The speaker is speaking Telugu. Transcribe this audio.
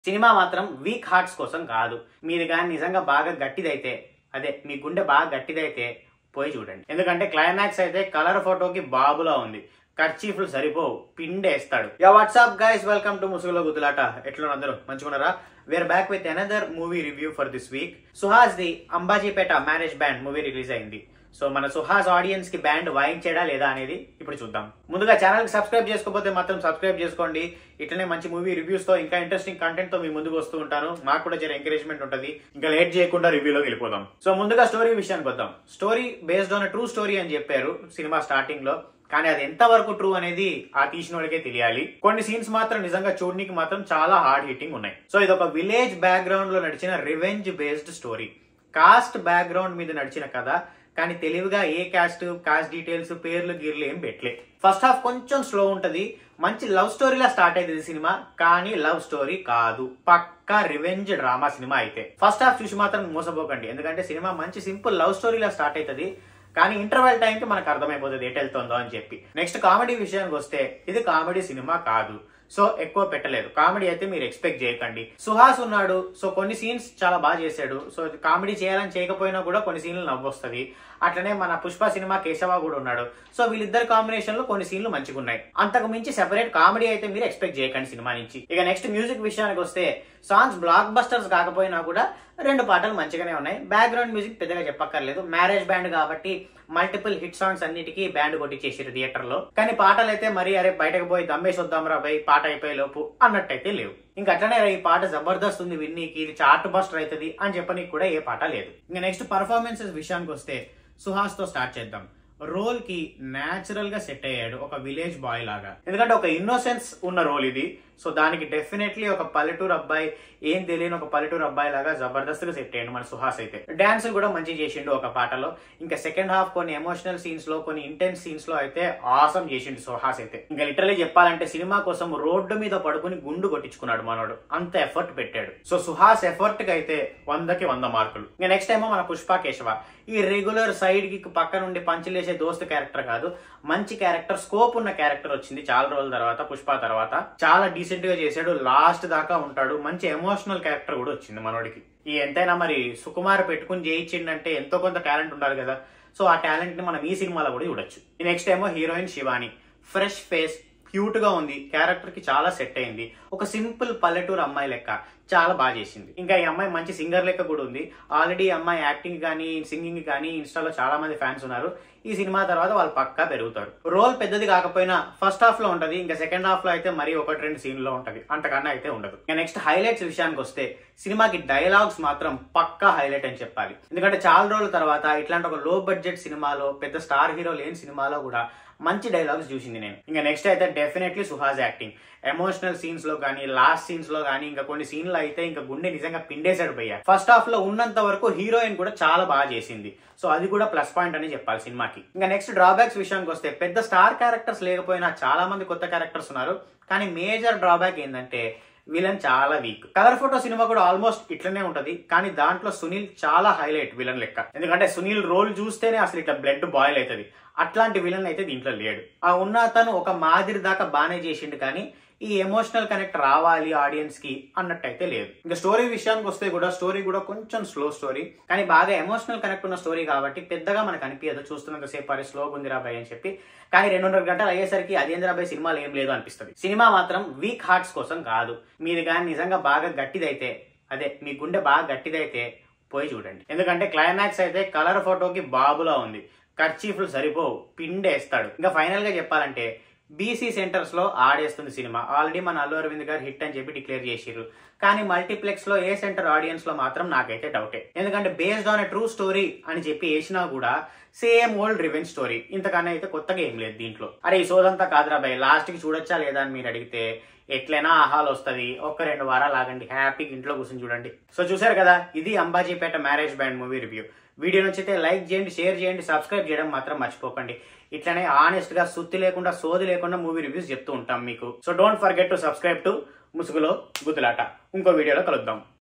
సినిమా మాత్రం వీక్ హార్ట్స్ కోసం కాదు మీది కానీ నిజంగా బాగా గట్టిదైతే అదే మీ గుండె బాగా గట్టిదైతే పోయి చూడండి ఎందుకంటే క్లైమాక్స్ అయితే కలర్ ఫోటోకి బాబులా ఉంది ఖర్చీఫ్లు సరిపోవు పిండేస్తాడు yeah what's up guys welcome to ముసుగులో గుద్దులాట ఎట్లా అందరూ మంచిగున్నారా we're back with another movie review for this week Suhas the Ambajipeta marriage band movie release అయింది సో మన సుహాస్ ఆడియన్స్ కి బ్యాండ్ వాయించేడా లేదా అనేది ఇప్పుడు చూద్దాం ముందుగా ఛానల్ కి సబ్స్క్రైబ్ చేసుకోకపోతే మాత్రం సబ్స్క్రైబ్ చేసుకోండి ఇట్లనే మంచి మూవీ రివ్యూస్ తో ఇంకా ఇంట్రెస్టింగ్ కంటెంట్ తో మీ ముందుకు వస్తూ ఉంటాను మాకు కూడా జర ఎంకరేజ్మెంట్ ఉంటుంది ఇంకా లేట్ చేయకుండా రివ్యూలోకి వెళ్ళిపోదాం సో ముందుగా స్టోరీ విషయానికి వద్దాం story based on true story అని చెప్పారు సినిమా స్టార్టింగ్ లో కానీ అది ఎంత వరకు ట్రూ అనేది ఆ తీసిన వాళ్ళకే తెలియాలి కొన్ని సీన్స్ మాత్రం నిజంగా చూడడానికి మాత్రం చాలా హార్డ్ హిట్టింగ్ ఉన్నాయి సో ఇది ఒక విలేజ్ బ్యాక్గ్రౌండ్ లో నడిచిన revenge based story caste background మీద నడిచిన కథ కానీ తెలివిగా ఏ కాస్ట్ కాస్ట్ డీటెయిల్స్ పేర్లు గీర్లు ఏం పెట్టలే ఫస్ట్ హాఫ్ కొంచెం స్లో ఉంటది మంచి లవ్ స్టోరీలా స్టార్ట్ అయింది సినిమా కానీ లవ్ స్టోరీ కాదు పక్కా రివెంజ్ డ్రామా సినిమా అయితే ఫస్ట్ హాఫ్ చూసి మాత్రం మోసపోకండి ఎందుకంటే సినిమా మంచి సింపుల్ లవ్ స్టోరీలా స్టార్ట్ అవుతుంది కానీ ఇంటర్వెల్ టైంకి మనకు అర్థమైపోతుంది ఎటు వెళ్తుందో అని చెప్పి నెక్స్ట్ కామెడీ విషయానికి వస్తే ఇది కామెడీ సినిమా కాదు సో ఎక్కువ పెట్టలేదు కామెడీ అయితే మీరు ఎక్స్పెక్ట్ చేయకండి సుహాస్ ఉన్నాడు సో కొన్ని సీన్స్ చాలా బాగా చేశాడు సో కామెడీ చేయాలని చేయకపోయినా కూడా కొన్ని సీన్లు నవ్వొస్తుంది అట్లనే మన పుష్ప సినిమా కేశవ కూడా ఉన్నాడు సో వీళ్ళిద్దరు కాంబినేషన్ లో కొన్ని సీన్లు మంచిగా ఉన్నాయి అంతకు మించి సెపరేట్ కామెడీ అయితే మీరు ఎక్స్పెక్ట్ చేయకండి సినిమా నుంచి ఇక నెక్స్ట్ మ్యూజిక్ విషయానికి వస్తే సాంగ్స్ బ్లాక్ బస్టర్స్ కాకపోయినా కూడా రెండు పాటలు మంచిగానే ఉన్నాయి బ్యాక్గ్రౌండ్ మ్యూజిక్ పెద్దగా చెప్పక్కర్లేదు మ్యారేజ్ బ్యాండ్ కాబట్టి మల్టిపుల్ హిట్ సాంగ్స్ అన్నిటికీ బ్యాండ్ కొట్టించేసారు థియేటర్ లో కానీ పాటలు అయితే మరి అరే బయటకు పోయి దమ్మేసి వద్దాం రా పోయి పాట అయిపోయే లోపు అన్నట్టయితే లేవు ఇంకా అట్లనే ఈ పాట జబర్దస్త్ ఉంది విన్నీకి ఇది చార్ట్ బస్టర్ అవుతుంది అని చెప్పనీకి కూడా ఏ పాట లేదు ఇంకా నెక్స్ట్ పర్ఫార్మెన్సెస్ విషయానికి వస్తే సుహాస్ తో స్టార్ట్ చేద్దాం రోల్ కి నేచురల్ గా సెట్ అయ్యాడు ఒక విలేజ్ బాయ్ లాగా ఎందుకంటే ఒక ఇన్నోసెన్స్ ఉన్న రోల్ ఇది సో దానికి డెఫినెట్లీ ఒక పల్లెటూరు అబ్బాయి ఏం తెలియని ఒక పల్లెటూరు అబ్బాయి లాగా జబర్దస్త్ గా సెట్ అయ్యాడు మన సుహాస్ అయితే డాన్స్ కూడా మంచి చేసిండు ఒక పాటలో ఇంకా సెకండ్ హాఫ్ కొన్ని ఎమోషనల్ సీన్స్ లో కొన్ని ఇంటెన్స్ సీన్స్ లో అయితే ఆసం చేసిండు సుహాస్ అయితే ఇంకా లిటరలీ చెప్పాలంటే సినిమా కోసం రోడ్డు మీద పడుకుని గుండు కొట్టించుకున్నాడు మనోడు అంత ఎఫర్ట్ పెట్టాడు సో సుహాస్ ఎఫర్ట్ కి అయితే వందకి వంద మార్కులు ఇంకా నెక్స్ట్ ఏమో మన పుష్ప కేశవ ఈ రెగ్యులర్ సైడ్ కి పక్క నుండి పంచులేసే దోస్తు క్యారెక్టర్ కాదు మంచి క్యారెక్టర్ స్కోప్ ఉన్న క్యారెక్టర్ వచ్చింది చాలా రోజుల తర్వాత పుష్ప తర్వాత చాలా డీసెంట్ గా చేశాడు లాస్ట్ దాకా ఉంటాడు మంచి ఎమోషనల్ క్యారెక్టర్ కూడా వచ్చింది మనోడికి ఈ ఎంతైనా మరి సుకుమార్ పెట్టుకుని చేయించిండంటే ఎంతో కొంత టాలెంట్ ఉండాలి కదా సో ఆ టాలెంట్ ని మనం ఈ సినిమాలో కూడా చూడొచ్చు నెక్స్ట్ ఏమో heroine Shivani fresh face cute గా ఉంది క్యారెక్టర్ కి చాలా సెట్ అయింది ఒక సింపుల్ పల్లెటూరు అమ్మాయి లెక్క చాలా బాగా చేసింది ఇంకా ఈ అమ్మాయి మంచి సింగర్ లెక్క కూడా ఉంది ఆల్రెడీ ఈ అమ్మాయి యాక్టింగ్ కానీ సింగింగ్ కానీ ఇన్స్టాలో చాలా మంది ఫ్యాన్స్ ఉన్నారు ఈ సినిమా తర్వాత వాళ్ళు పక్కా పెరుగుతారు రోల్ పెద్దది కాకపోయినా ఫస్ట్ హాఫ్ లో ఉంటది ఇంకా సెకండ్ హాఫ్ లో అయితే మరి ఒకటి రెండు సీన్ లో ఉంటది అంతకన్నా అయితే ఉండదు ఇంకా నెక్స్ట్ హైలైట్స్ విషయానికి వస్తే సినిమాకి డైలాగ్స్ మాత్రం పక్కా హైలైట్ అని చెప్పాలి ఎందుకంటే చాలా రోజుల తర్వాత ఇట్లాంటి ఒక లో బడ్జెట్ సినిమాలో పెద్ద స్టార్ హీరో లేని సినిమాలో కూడా మంచి డైలాగ్స్ చూసింది నేను ఇంకా నెక్స్ట్ అయితే definitely Suhas acting emotional scenes లో కానీ లాస్ట్ సీన్స్ లో కానీ ఇంకా కొన్ని సీన్లు అయితే ఇంకా గుండె నిజంగా పిండేశాడు పోయా ఫస్ట్ హాఫ్ లో ఉన్నంత వరకు హీరోయిన్ కూడా చాలా బాగా చేసింది సో అది కూడా ప్లస్ పాయింట్ అని చెప్పాలి సినిమాకి ఇంకా నెక్స్ట్ డ్రాబ్యాక్స్ విషయానికి వస్తే పెద్ద స్టార్ క్యారెక్టర్స్ లేకపోయినా చాలా మంది కొత్త క్యారెక్టర్స్ ఉన్నారు కానీ మేజర్ డ్రాబ్యాక్ ఏంటంటే విలన్ చాలా వీక్ కలర్ ఫోటో సినిమా కూడా ఆల్మోస్ట్ ఇట్లనే ఉంటది కానీ దాంట్లో సునీల్ చాలా హైలైట్ విలన్ లెక్క ఎందుకంటే సునీల్ రోల్ చూస్తేనే అసలు ఇట్లా బ్లడ్ బాయిల్ అవుతుంది అట్లాంటి విలన్ అయితే దీంట్లో లేడు ఆ ఉన్న అతను ఒక మాదిరి దాకా బాగానే చేసిండు కానీ ఈ ఎమోషనల్ కనెక్ట్ రావాలి ఆడియన్స్ కి అన్నట్టయితే లేదు ఇంకా స్టోరీ విషయానికి వస్తే కూడా స్టోరీ కూడా కొంచెం స్లో స్టోరీ కానీ బాగా ఎమోషనల్ కనెక్ట్ ఉన్న స్టోరీ కాబట్టి పెద్దగా మనకు అనిపించదు చూస్తున్నంత సేపు అరే స్లోగా ఉంది రాబాయ్ అని చెప్పి కానీ రెండున్నర గంటలు అయ్యేసరికి అదేంద్రాబాయ్ సినిమాలు ఏం లేదు అనిపిస్తుంది సినిమా మాత్రం వీక్ హార్ట్స్ కోసం కాదు మీది కానీ నిజంగా బాగా గట్టిదైతే అదే మీ గుండె బాగా గట్టిదైతే పోయి చూడండి ఎందుకంటే క్లైమాక్స్ అయితే కలర్ ఫోటోకి బాబులా ఉంది ఖర్చీఫ్లు సరిపోవు పిండేస్తాడు ఇంకా ఫైనల్ గా చెప్పాలంటే బీసీ సెంటర్స్ లో ఆడేస్తుంది సినిమా ఆల్రెడీ మన అల్లు అరవింద్ గారు హిట్ అని చెప్పి డిక్లేర్ చేసిర్రు కానీ మల్టీప్లెక్స్ లో ఏ సెంటర్ ఆడియన్స్ లో మాత్రం నాకైతే డౌటే ఎందుకంటే based on a true story అని చెప్పి వేసినా కూడా సేమ్ ఓల్డ్ రివెంజ్ స్టోరీ ఇంతకన్నా అయితే కొత్తగా ఏం లేదు దీంట్లో అరే ఈ సోదంతా కాదురా భయ్ లాస్ట్ కి చూడొచ్చా లేదా అని మీరు అడిగితే ఎట్లైనా ఆహాలు వస్తుంది ఒక్క రెండు వారాలు ఆగండి హ్యాపీగా ఇంట్లో కూర్చొని చూడండి సో చూసారు కదా ఇది Ambajipeta marriage band movie review video నచ్చితే లైక్ చేయండి షేర్ చేయండి సబ్స్క్రైబ్ చేయడం మాత్రం మర్చిపోకండి ఇట్లనే ఆనెస్ట్ గా సుత్తి లేకుండా సోది లేకుండా మూవీ రివ్యూస్ చెప్తూ ఉంటాం మీకు so don't forget to subscribe to ముసుగులో గుద్దులాట ఇంకో వీడియోలో కలుద్దాం